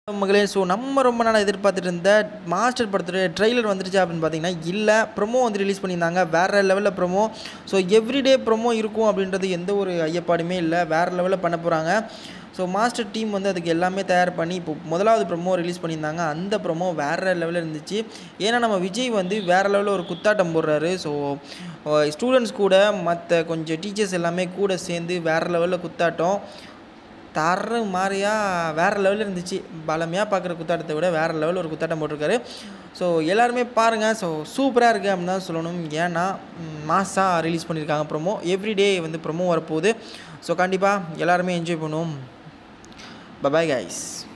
மகளே ஸோ நம்ம ரொம்ப நாளாக எதிர்பார்த்துட்டு இருந்த மாஸ்டர் படத்துடைய ட்ரெய்லர் வந்துருச்சு அப்படின்னு பார்த்தீங்கன்னா இல்லை ப்ரொமோ வந்து ரிலீஸ் பண்ணியிருந்தாங்க வேறு லெவலில் ப்ரொமோ ஸோ எவ்ரிடே ப்ரொமோ இருக்கும் அப்படின்றது எந்த ஒரு ஐயப்பாடுமே இல்லை வேறு லெவலில் பண்ண போகிறாங்க ஸோ மாஸ்டர் டீம் வந்து அதுக்கு எல்லாமே தயார் பண்ணி இப்போ முதலாவது ப்ரொமோ ரிலீஸ் பண்ணியிருந்தாங்க அந்த ப்ரொமோ வேறு லெவலில் இருந்துச்சு ஏன்னா நம்ம விஜய் வந்து வேறு லெவலில் ஒரு குத்தாட்டம் போடுறாரு ஸோ ஸ்டூடெண்ட்ஸ் கூட மற்ற கொஞ்சம் டீச்சர்ஸ் எல்லாமே கூட சேர்ந்து வேறு லெவலில் குத்தாட்டம் தர மாதிரியா வேறு லெவலில் இருந்துச்சு பலமையாக பார்க்குற குத்தாட்டத்தை விட வேறு லெவலில் ஒரு குத்தாட்டம் போட்டிருக்காரு ஸோ எல்லாருமே பாருங்கள் ஸோ சூப்பராக இருக்குது அப்படின்னு தான் சொல்லணும் ஏன்னா மாசாக ரிலீஸ் பண்ணியிருக்காங்க ப்ரொமோ எவ்ரிடே வந்து ப்ரொமோ வரப்போகுது ஸோ கண்டிப்பாக எல்லாருமே என்ஜாய் பண்ணுவோம் பபாய் கைஸ்